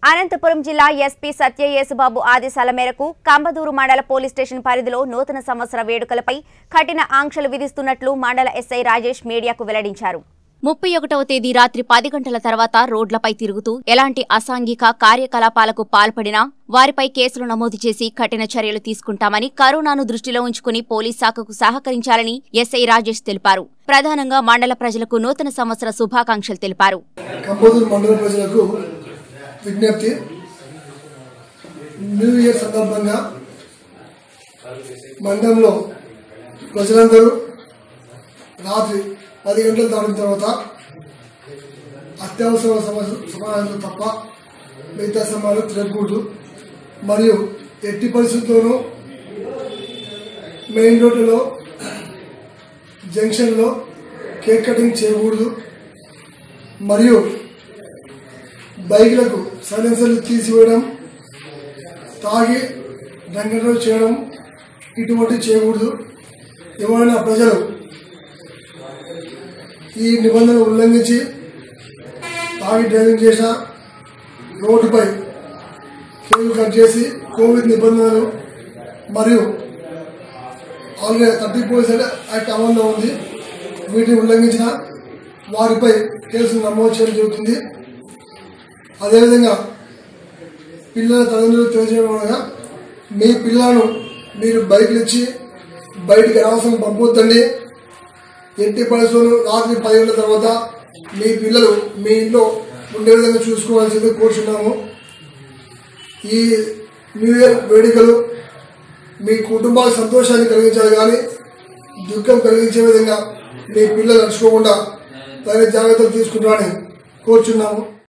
అనంతపురం జిల్లా ఎస్పీ సత్య యేసుబాబు ఆదేశాల మేరకు కంబదూరు మండల పోలీస్ స్టేషన్ పరిధిలో నూతన సంవత్సర వేడుకలపై కఠిన ఆంక్షలు విధిస్తున్నట్లు మండల ఎస్ఐ రాజేష్ మీడియాకు వెల్లడించారు ముప్పై ఒకటవ తేదీ రాత్రి పది గంటల తర్వాత రోడ్లపై తిరుగుతూ ఎలాంటి అసాంఘిక కార్యకలాపాలకు పాల్పడినా వారిపై కేసులు నమోదు చేసి కఠిన చర్యలు తీసుకుంటామని కరోనాను దృష్టిలో ఉంచుకుని పోలీస్ శాఖకు సహకరించాలని ఎస్ఐ రాజేష్ తెలిపారు ప్రధానంగా మండల ప్రజలకు నూతన సంవత్సర శుభాకాంక్షలు తెలిపారు కంబోదూరు మండల ప్రజలకు విజ్ఞప్తి న్యూ ఇయర్ సందర్భంగా మండలంలో ప్రజలందరూ రాత్రి పది గంటలు దాటిన తర్వాత అత్యవసర సమస్య సమావేశాలు తప్ప మిగతా సమయాలు తిరగకూడదు మరియు ఎట్టి పరిస్థితుల్లోనూ మెయిన్ రోడ్డులో జంక్షన్లో కేక్ కటింగ్ చేయకూడదు మరియు బైక్లకు సైలెన్సర్లు తీసివేయడం తాగి దంగలు చేయడం ఇటువంటివి చేయకూడదు ఎవరైనా ప్రజలు ఈ నిబంధనలు ఉల్లంఘించి తాగి డ్రైవింగ్ చేసిన రోడ్డుపై కేబుల్ కట్ చేసి కోవిడ్ నిబంధనలు మరియు ఆల్రెడీ థర్టీ పర్సెంట్ యాక్ట్ అమల్లో ఉంది వీటిని ఉల్లంఘించిన వారిపై కేసులు నమోదు చేయడం జరుగుతుంది అదేవిధంగా పిల్లల తల్లిదండ్రులు తెలియజేయడం అనగా మీ పిల్లలను మీరు బైక్లు ఇచ్చి బయటికి అనవసరం పంపొద్దండి ఎట్టి పరిస్థితులు రాత్రి పది గంటల తర్వాత మీ పిల్లలు మీ ఇంట్లో ఉండే విధంగా చూసుకోవాల్సింది కోరుచున్నాము ఈ న్యూ ఇయర్ వేడుకలు మీ కుటుంబాల సంతోషాన్ని కలిగించాలి కానీ దుఃఖం కలిగించే విధంగా మీ పిల్లలు నడుచుకోకుండా తగిన జాగ్రత్తలు తీసుకుంటారని కోరుచున్నాము